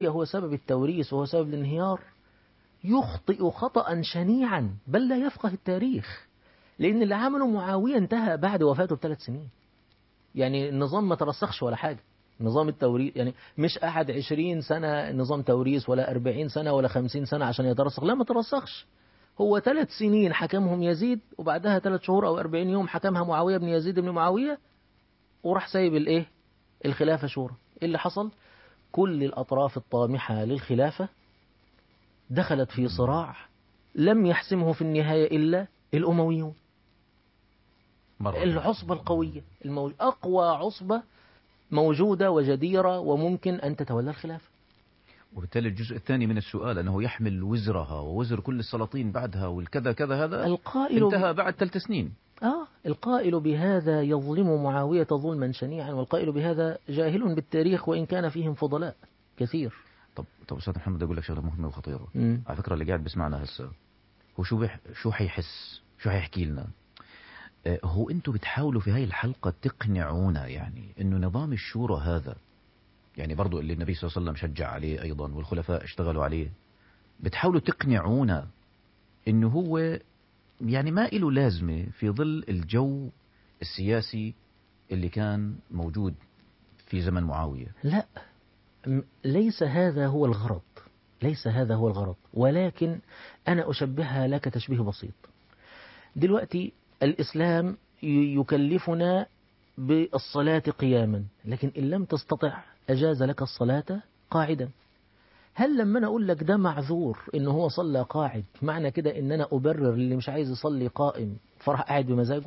هو سبب التوريث وهو سبب الانهيار يخطئ خطأ شنيعا بل لا يفقه التاريخ لأن اللي عمله معاوية انتهى بعد وفاته بثلاث سنين يعني النظام ما ترسخش ولا حاجة نظام التوريث يعني مش قعد عشرين سنة نظام توريث ولا أربعين سنة ولا خمسين سنة عشان يترسخ لا ما ترسخش هو ثلاث سنين حكمهم يزيد وبعدها ثلاث شهور أو أربعين يوم حكمها معاوية بن يزيد بن معاوية وراح سايب الإيه الخلافة شورى إيه اللي حصل كل الأطراف الطامحة للخلافة دخلت في صراع لم يحسمه في النهاية إلا الأمويون مرة العصبة القوية المو... أقوى عصبة موجودة وجديرة وممكن أن تتولى الخلافة وبالتالي الجزء الثاني من السؤال أنه يحمل وزرها ووزر كل السلاطين بعدها والكذا كذا هذا القائل انتهى بعد ثلاث سنين آه القائل بهذا يظلم معاوية ظلما شنيعا والقائل بهذا جاهل بالتاريخ وإن كان فيهم فضلاء كثير طب طب استاذ محمد اقول لك شغله مهمه وخطيره مم. على فكره اللي قاعد بيسمعنا هسه هو شو بيح... شو حيحس شو حيحكي لنا آه، هو انتم بتحاولوا في هاي الحلقه تقنعونا يعني انه نظام الشورى هذا يعني برضو اللي النبي صلى الله عليه وسلم شجع عليه ايضا والخلفاء اشتغلوا عليه بتحاولوا تقنعونا انه هو يعني ما له لازمه في ظل الجو السياسي اللي كان موجود في زمن معاويه لا م- ليس هذا هو الغرض ليس هذا هو الغرض ولكن أنا أشبهها لك تشبيه بسيط دلوقتي الإسلام ي- يكلفنا بالصلاة قياما لكن إن لم تستطع أجاز لك الصلاة قاعدا هل لما أنا أقول لك ده معذور إن هو صلى قاعد معنى كده إن أنا أبرر اللي مش عايز يصلي قائم فراح قاعد بمزاجه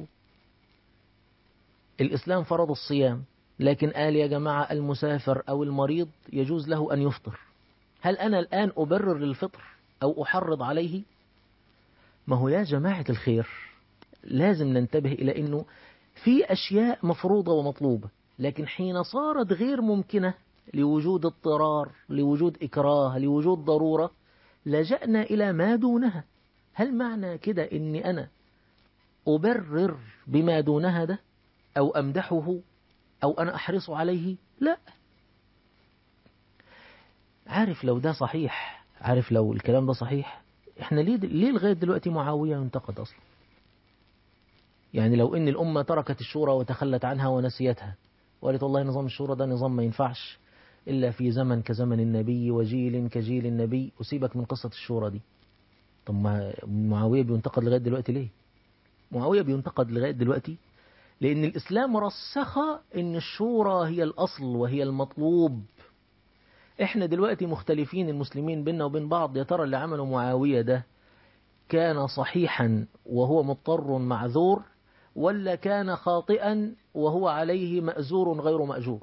الإسلام فرض الصيام لكن قال يا جماعة المسافر أو المريض يجوز له أن يفطر هل أنا الآن أبرر للفطر أو أحرض عليه ما هو يا جماعة الخير لازم ننتبه إلى أنه في أشياء مفروضة ومطلوبة لكن حين صارت غير ممكنة لوجود اضطرار لوجود إكراه لوجود ضرورة لجأنا إلى ما دونها هل معنى كده أني أنا أبرر بما دونها ده أو أمدحه أو أنا أحرص عليه لا عارف لو ده صحيح عارف لو الكلام ده صحيح احنا ليه ليه لغاية دلوقتي معاوية ينتقد أصلا يعني لو ان الأمة تركت الشورى وتخلت عنها ونسيتها وقالت والله نظام الشورى ده نظام ما ينفعش إلا في زمن كزمن النبي وجيل كجيل النبي وسيبك من قصة الشورى دي طب ما معاوية بينتقد لغاية دلوقتي ليه معاوية بينتقد لغاية دلوقتي لأن الإسلام رسخ أن الشورى هي الأصل وهي المطلوب إحنا دلوقتي مختلفين المسلمين بيننا وبين بعض يا ترى اللي عمله معاوية ده كان صحيحا وهو مضطر معذور ولا كان خاطئا وهو عليه مأزور غير مأجور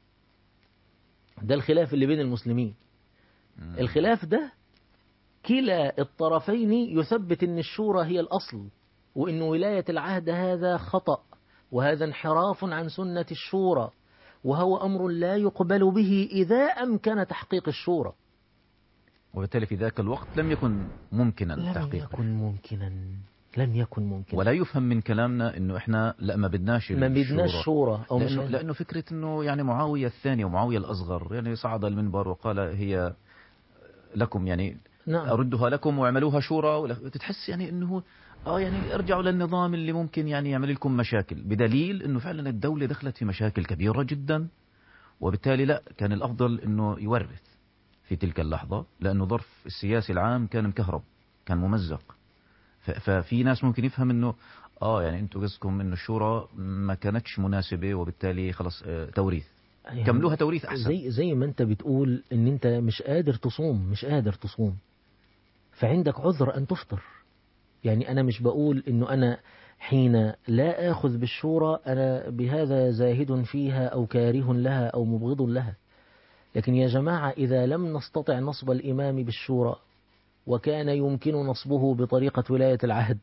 ده الخلاف اللي بين المسلمين الخلاف ده كلا الطرفين يثبت ان الشورى هي الأصل وان ولاية العهد هذا خطأ وهذا انحراف عن سنة الشورى وهو أمر لا يقبل به إذا أمكن تحقيق الشورى وبالتالي في ذاك الوقت لم يكن ممكنا لم تحقيقه يكن ممكنا لم يكن ممكنا ولا يفهم من كلامنا انه احنا لا ما بدناش ما بدناش الشورى. شورى أو مش لأنه, لأنه فكرة أنه يعني معاوية الثاني ومعاوية الأصغر يعني صعد المنبر وقال هي لكم يعني نعم أردها لكم واعملوها شورى ولا تتحس يعني أنه آه يعني ارجعوا للنظام اللي ممكن يعني يعمل لكم مشاكل بدليل أنه فعلا الدولة دخلت في مشاكل كبيرة جدا وبالتالي لا كان الأفضل أنه يورث في تلك اللحظة لأنه ظرف السياسي العام كان مكهرب كان ممزق ف- ففي ناس ممكن يفهم أنه اه يعني انتوا قصدكم انه الشورى ما كانتش مناسبه وبالتالي خلص آه، توريث يعني كملوها توريث احسن زي زي ما انت بتقول ان انت مش قادر تصوم مش قادر تصوم فعندك عذر ان تفطر يعني انا مش بقول انه انا حين لا اخذ بالشورى انا بهذا زاهد فيها او كاره لها او مبغض لها لكن يا جماعه اذا لم نستطع نصب الامام بالشورى وكان يمكن نصبه بطريقه ولايه العهد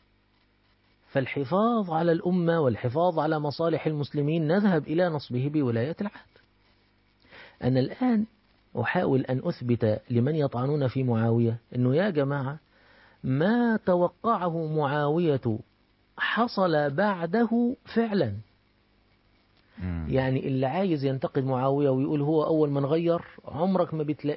فالحفاظ على الأمة والحفاظ على مصالح المسلمين نذهب إلى نصبه بولاية العهد أنا الآن أحاول أن أثبت لمن يطعنون في معاوية أنه يا جماعة ما توقعه معاوية حصل بعده فعلا مم. يعني اللي عايز ينتقد معاوية ويقول هو أول من غير عمرك ما بتلاقي